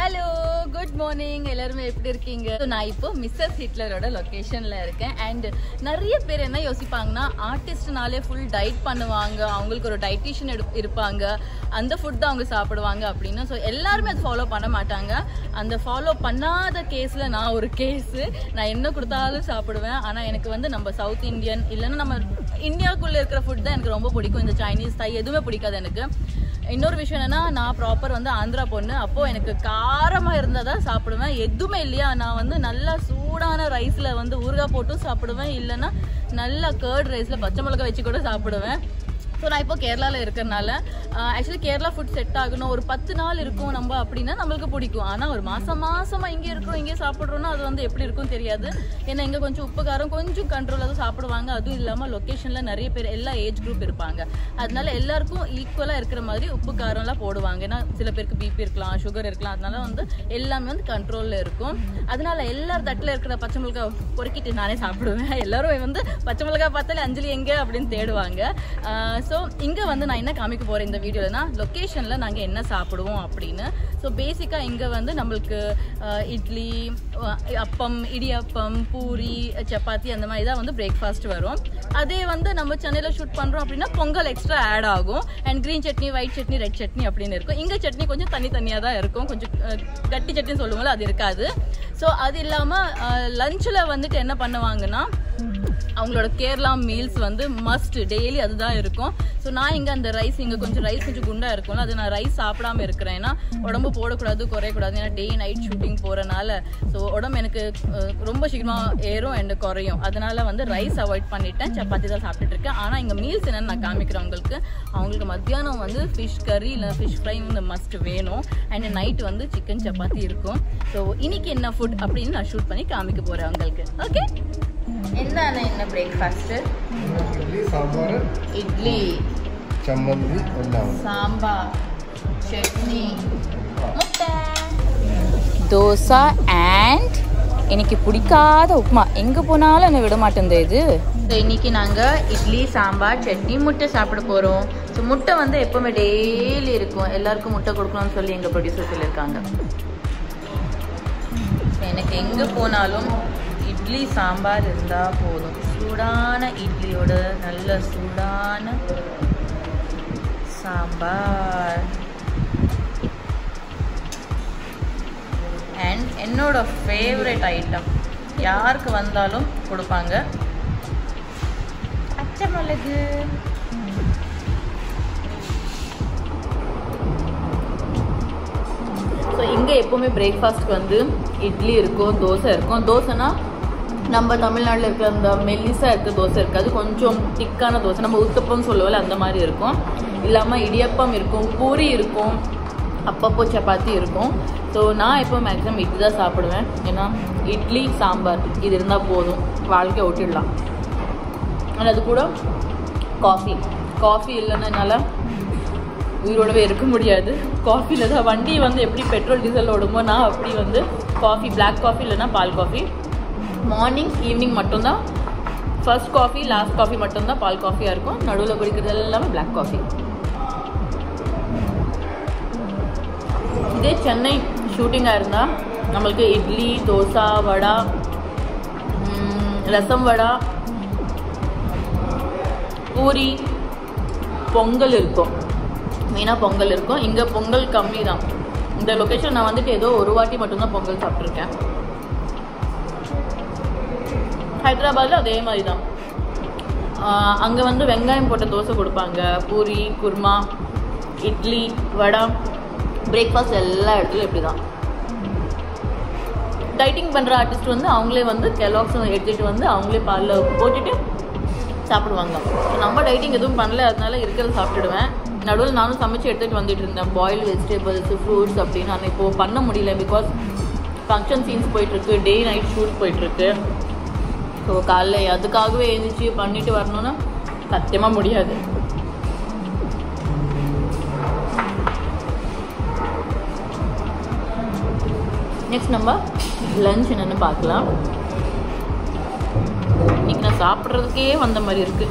hello good morning எல்லாருமே எப்படி இருக்கீங்க So, நான் இப்போ மிஸ்ஸஸ் ஹிட்லரோட லொக்கேஷன்ல இருக்கேன் அண்ட் நிறைய பேர் என்ன யோசிப்பாங்கன்னா ஆர்டிஸ்ட்னாலே ஃபுல் டயட் பண்ணுவாங்க அவங்களுக்கு ஒரு டயட்டிஷியன் இருப்பாங்க அந்த ஃபுட் தான் அவங்க சாப்பிடுவாங்க அப்படின்னு ஸோ எல்லாருமே அது ஃபாலோ பண்ண மாட்டாங்க அந்த ஃபாலோ பண்ணாத கேஸில் நான் ஒரு கேஸு நான் என்ன கொடுத்தாலும் சாப்பிடுவேன் ஆனால் எனக்கு வந்து நம்ம சவுத் இந்தியன் இல்லைன்னா நம்ம இந்தியாவுக்குள்ளே இருக்கிற ஃபுட் தான் எனக்கு ரொம்ப பிடிக்கும் இந்த சைனீஸ் தை எதுவுமே பிடிக்காது எனக்கு இன்னொரு விஷயம் என்னன்னா நான் ப்ராப்பர் வந்து ஆந்திரா பொண்ணு அப்போ எனக்கு காரமா இருந்தா தான் சாப்பிடுவேன் எதுவுமே இல்லையா நான் வந்து நல்லா சூடான ரைஸ்ல வந்து ஊறுகாய் போட்டும் சாப்பிடுவேன் இல்லைன்னா நல்லா கேர்ட் ரைஸ்ல பச்சை மிளகாய் வச்சு கூட சாப்பிடுவேன் ஸோ நான் இப்போ கேரளாவில் இருக்கிறனால ஆக்சுவலி கேரளா ஃபுட் செட் ஆகணும் ஒரு பத்து நாள் இருக்கும் நம்ம அப்படின்னா நம்மளுக்கு பிடிக்கும் ஆனால் ஒரு மாதம் மாசமா இங்கே இருக்கிறோம் இங்கே சாப்பிட்றோன்னா அது வந்து எப்படி இருக்கும் தெரியாது ஏன்னா இங்கே கொஞ்சம் உப்பு காரம் கொஞ்சம் கண்ட்ரோலாக தான் சாப்பிடுவாங்க அதுவும் இல்லாமல் லொக்கேஷனில் நிறைய பேர் எல்லா ஏஜ் குரூப் இருப்பாங்க அதனால எல்லாருக்கும் ஈக்குவலாக இருக்கிற மாதிரி உப்பு காரம்லாம் போடுவாங்க ஏன்னா சில பேருக்கு பிபி இருக்கலாம் சுகர் இருக்கலாம் அதனால வந்து எல்லாமே வந்து கண்ட்ரோலில் இருக்கும் அதனால எல்லார் தட்டில் இருக்கிற பச்சை மிளகாய் பொறுக்கிட்டு நானே சாப்பிடுவேன் எல்லாரும் வந்து பச்சை மிளகாய் பார்த்தாலே அஞ்சலி எங்கே அப்படின்னு தேடுவாங்க ஸோ இங்கே வந்து நான் என்ன காமிக்க போகிறேன் இந்த வீடியோலனா லொக்கேஷனில் நாங்கள் என்ன சாப்பிடுவோம் அப்படின்னு ஸோ பேசிக்காக இங்கே வந்து நம்மளுக்கு ஆஹ், இட்லி ஆஹ், அப்பம் இடியப்பம் பூரி சப்பாத்தி அந்த மாதிரி தான் வந்து பிரேக்ஃபாஸ்ட் வரும் அதே வந்து நம்ம சென்னையில் ஷூட் பண்ணுறோம் அப்படின்னா பொங்கல் எக்ஸ்ட்ரா ஆட் ஆகும் and green chutney white chutney red chutney அப்படின்னு இருக்கும் இங்கே சட்னி கொஞ்சம் தனி தனியாக தான் இருக்கும் கொஞ்சம் அஹ், கட்டி சட்னி சொல்லுவோம்ல அது இருக்காது ஸோ அது இல்லாமல் லஞ்சில் வந்துட்டு என்ன பண்ணுவாங்கன்னா அவங்களோட கேரளா மீல்ஸ் வந்து மஸ்ட் டெய்லி அதுதான் இருக்கும் ஸோ நான் இங்கே அந்த ரைஸ் இங்கே கொஞ்சம் ரைஸ் கொஞ்சம் குண்டா இருக்கும்ல அது நான் ரைஸ் சாப்பிடாம இருக்கிறேன் ஏன்னா உடம்பு போடக்கூடாது குறையக்கூடாது ஏன்னா டே நைட் ஷூட்டிங் போகிறனால ஸோ உடம்பு எனக்கு அஹ், ரொம்ப சீக்கிரமாக ஏறும் அண்ட் குறையும் அதனால வந்து ரைஸ் அவாய்ட் பண்ணிட்டேன் சப்பாத்தி தான் சாப்பிட்டுட்டு இருக்கேன் ஆனால் இங்கே மீல்ஸ் என்னன்னு நான் காமிக்கிறேன் உங்களுக்கு அவங்களுக்கு மத்தியானம் வந்து ஃபிஷ் கறி இல்லை ஃபிஷ் ஃப்ரை வந்து மஸ்ட் வேணும் அண்ட் நைட் வந்து சிக்கன் சப்பாத்தி இருக்கும் ஸோ இன்னைக்கு என்ன ஃபுட் அப்படின்னு நான் ஷூட் பண்ணி காமிக்க போகிறேன் உங்களுக்கு ஓகே എന്താണ് ഇന്ന് ബ്രേക്ക്ഫാസ്റ്റ് ഇഡ്ഡലി സാമ്പാർ ഇഡ്ലി ചമ്മന്തി എല്ലാം സാമ്പാർ ചട്നി മുട്ട தோசை அண்ட் எனக்கு பிடிக்காத உப்புமா எங்கே போனாலும் என்னை விட மாட்டேங்குது இது ஸோ இன்னைக்கு நாங்கள் இட்லி சாம்பார் சட்னி முட்டை சாப்பிட போகிறோம் ஸோ முட்டை வந்து எப்போவுமே டெய்லி இருக்கும் எல்லாருக்கும் முட்டை கொடுக்கணும்னு சொல்லி எங்கள் ப்ரொடியூசர் சொல்லியிருக்காங்க எனக்கு எங்கே போனாலும் இட்லி சாம்பார் இருந்தால் போதும் சூடான இட்லியோட நல்ல சூடான சாம்பார் அண்ட் என்னோட ஃபேவரட் ஐட்டம் யாருக்கு வந்தாலும் கொடுப்பாங்க பச்சை மிளகு ஸோ இங்கே எப்போவுமே பிரேக்ஃபாஸ்ட்க்கு வந்து இட்லி இருக்கும் தோசை இருக்கும் தோசைனா நம்ம தமிழ்நாட்டில் இருக்கிற அந்த மெல்லிஸாக இருக்க தோசை இருக்காது கொஞ்சம் திக்கான தோசை நம்ம உத்தப்பம் சொல்லுவோம்ல அந்த மாதிரி இருக்கும் இல்லாமல் இடியப்பம் இருக்கும் பூரி இருக்கும் அப்பப்போ சப்பாத்தி இருக்கும் ஸோ நான் எப்போ மேக்ஸிமம் இட்லி தான் சாப்பிடுவேன் ஏன்னா இட்லி சாம்பார் இது இருந்தால் போதும் வாழ்க்கையை ஓட்டிடலாம் ஆனால் அது கூட காஃபி காஃபி இல்லைன்னா என்னால் உயிரோடவே இருக்க முடியாது காஃபியில் தான் வண்டி வந்து எப்படி பெட்ரோல் டீசல் ஓடுமோ நான் அப்படி வந்து காஃபி பிளாக் காஃபி இல்லைன்னா பால் காஃபி மார்னிங் ஈவினிங் மட்டும்தான் ஃபர்ஸ்ட் காஃபி லாஸ்ட் காஃபி மட்டும்தான் பால் காஃபியாக இருக்கும் நடுவில் குடிக்கிறது எல்லாமே பிளாக் காஃபி இதே சென்னை ஷூட்டிங்காக இருந்தால் நம்மளுக்கு இட்லி தோசை வடை ம், ரசம் வடை பூரி பொங்கல் இருக்கும் மெயினாக பொங்கல் இருக்கும் இங்கே பொங்கல் கம்மி தான் இந்த லொக்கேஷன் நான் வந்துட்டு ஏதோ ஒரு வாட்டி மட்டும்தான் பொங்கல் சாப்பிட்ருக்கேன் ஹைதராபாத்தில் அதே மாதிரி தான் அங்கே வந்து வெங்காயம் போட்ட தோசை கொடுப்பாங்க பூரி குருமா இட்லி வடை பிரேக்ஃபாஸ்ட் எல்லா இடத்துலையும் இப்படி தான் டைட்டிங் பண்ணுற ஆர்டிஸ்ட் வந்து அவங்களே வந்து கெலாக்ஸ் எடுத்துகிட்டு வந்து அவங்களே பாலில் போட்டுட்டு சாப்பிடுவாங்க நம்ம டைட்டிங் எதுவும் பண்ணல அதனால இருக்கிறத சாப்பிட்டுடுவேன் நடுவில் நானும் சமைச்சு எடுத்துகிட்டு வந்துட்டு இருந்தேன் பாயில்டு வெஜிடபிள்ஸ் ஃப்ரூட்ஸ் அப்படின்னு ஆனால் இப்போது பண்ண முடியல பிகாஸ் ஃபங்க்ஷன் சீன்ஸ் போயிட்டுருக்கு டே நைட் ஷூட் போயிட்டுருக்கு ஸோ காலைல அதுக்காகவே எழுந்திரிச்சு பண்ணிட்டு வரணும்னா சத்தியமாக முடியாது நெக்ஸ்ட் நம்ம லஞ்ச் என்னென்னு பார்க்கலாம் இன்னைக்கு நான் சாப்பிட்றதுக்கே வந்த மாதிரி இருக்கு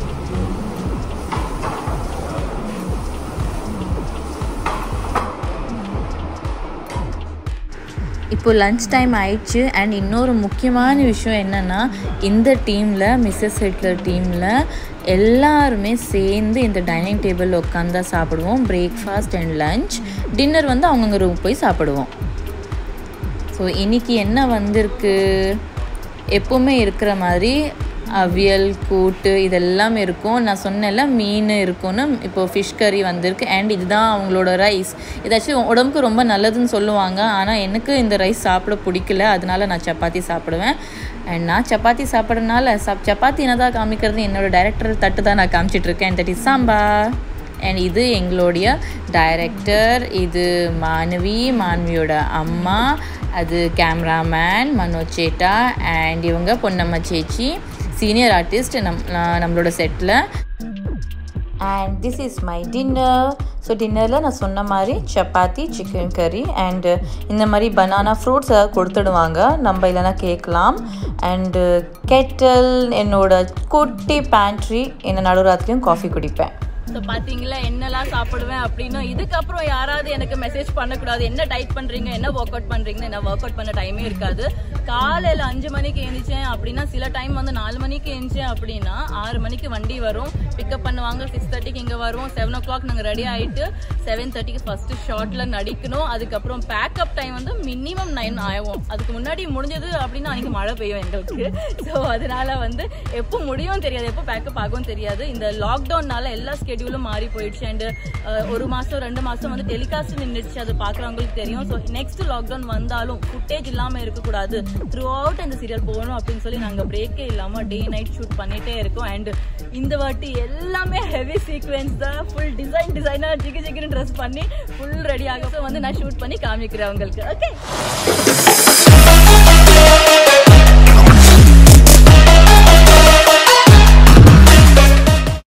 இப்போ லஞ்ச் டைம் ஆயிடுச்சு அண்ட் இன்னொரு முக்கியமான விஷயம் என்னென்னா இந்த டீமில் மிஸ்ஸஸ் ஹிட்லர் டீமில் எல்லாருமே சேர்ந்து இந்த டைனிங் டேபிளில் உட்காந்து தான் சாப்பிடுவோம் பிரேக்ஃபாஸ்ட் அண்ட் லஞ்ச் டின்னர் வந்து அவங்கவுங்க ரூம் போய் சாப்பிடுவோம் ஸோ இன்னைக்கு என்ன வந்திருக்கு எப்போவுமே இருக்கிற மாதிரி அவியல் கூட்டு இதெல்லாம் இருக்கும் நான் சொன்னேன்ல மீன் இருக்கும்னு இப்போது ஃபிஷ் கறி வந்திருக்கு அண்ட் இதுதான் அவங்களோட ரைஸ் இதாச்சும் உடம்புக்கு ரொம்ப நல்லதுன்னு சொல்லுவாங்க ஆனால் எனக்கு இந்த ரைஸ் சாப்பிட பிடிக்கல அதனால நான் சப்பாத்தி சாப்பிடுவேன் அண்ட் நான் சப்பாத்தி சாப்பிட்றதுனால சாப் சப்பாத்தி என்னதான் காமிக்கிறது என்னோட டைரக்டர் தட்டு தான் நான் காமிச்சிட்டு இருக்கேன் தட் இஸ் சாம்பார் அண்ட் இது எங்களுடைய டைரக்டர் இது மாணவி மாணவியோட அம்மா அது கேமராமேன் மனோஜ் சேட்டா அண்ட் இவங்க பொன்னம்மா சேச்சி சீனியர் ஆர்டிஸ்ட் நம் நான் நம்மளோட செட்டில் and this is my dinner so டின்னரில் நான் சொன்ன மாதிரி சப்பாத்தி சிக்கன் கறி அண்டு இந்த மாதிரி பனானா ஃப்ரூட்ஸ் ஏதாவது கொடுத்துடுவாங்க நம்ம இல்லைனா கேட்கலாம் அண்டு கெட்டல் என்னோட குட்டி பேண்ட்ரி என்ன நடுராத்திரியும் காஃபி குடிப்பேன் ஸோ பார்த்தீங்களா என்னெல்லாம் சாப்பிடுவேன் அப்படின்னு இதுக்கப்புறம் யாராவது எனக்கு மெசேஜ் பண்ணக்கூடாது என்ன டைட் பண்ணுறீங்க என்ன ஒர்க் அவுட் பண்ணுறீங்கன்னு என்ன ஒர்க் அவுட் பண்ண டைமே இருக்காது காலையில் அஞ்சு மணிக்கு எழுந்திரிச்சேன் அப்படின்னா சில டைம் வந்து நாலு மணிக்கு எழுந்திரிச்சேன் அப்படின்னா ஆறு மணிக்கு வண்டி வரும் பிக்கப் பண்ணுவாங்க சிக்ஸ் தேர்ட்டிக்கு இங்கே வருவோம் செவன் ஓ கிளாக் நாங்கள் ரெடி ஆகிட்டு செவன் தேர்ட்டிக்கு ஃபஸ்ட்டு ஷார்ட்டில் நடிக்கணும் அதுக்கப்புறம் பேக்கப் டைம் வந்து மினிமம் நைன் ஆகும் அதுக்கு முன்னாடி முடிஞ்சது அப்படின்னா அன்றைக்கி மழை பெய்யும் எங்களுக்கு ஸோ அதனால வந்து எப்போ முடியும் தெரியாது எப்போ பேக்கப் ஆகும் தெரியாது இந்த லாக்டவுன்னால எல்லா ஸ்கெடியூலும் மாறி போயிடுச்சு அண்ட் ஒரு மாதம் ரெண்டு மாதம் வந்து டெலிகாஸ்ட் நின்றுச்சு அது பார்க்குறவங்களுக்கு தெரியும் ஸோ நெக்ஸ்ட் லாக்டவுன் வந்தாலும் ஃபுட்டேஜ் இல்லாமல் இருக்கக்கூடாது த்ரூ அவுட் இந்த சீரியல் போகணும் அப்படின்னு சொல்லி நாங்கள் பிரேக்கே இல்லாமல் டே நைட் ஷூட் பண்ணிகிட்டே இருக்கோம் அண்ட் இந்த வாட்டி எல்லாமே ஹெவி சீக்வென்ஸ் தான் ஃபுல் டிசைன் டிசைனாக ஜிகி ஜிகின்னு ட்ரெஸ் பண்ணி ஃபுல் ரெடி ஆகும் ஸோ வந்து நான் ஷூட் பண்ணி காமிக்கிறேன் உங்களுக்கு ஓகே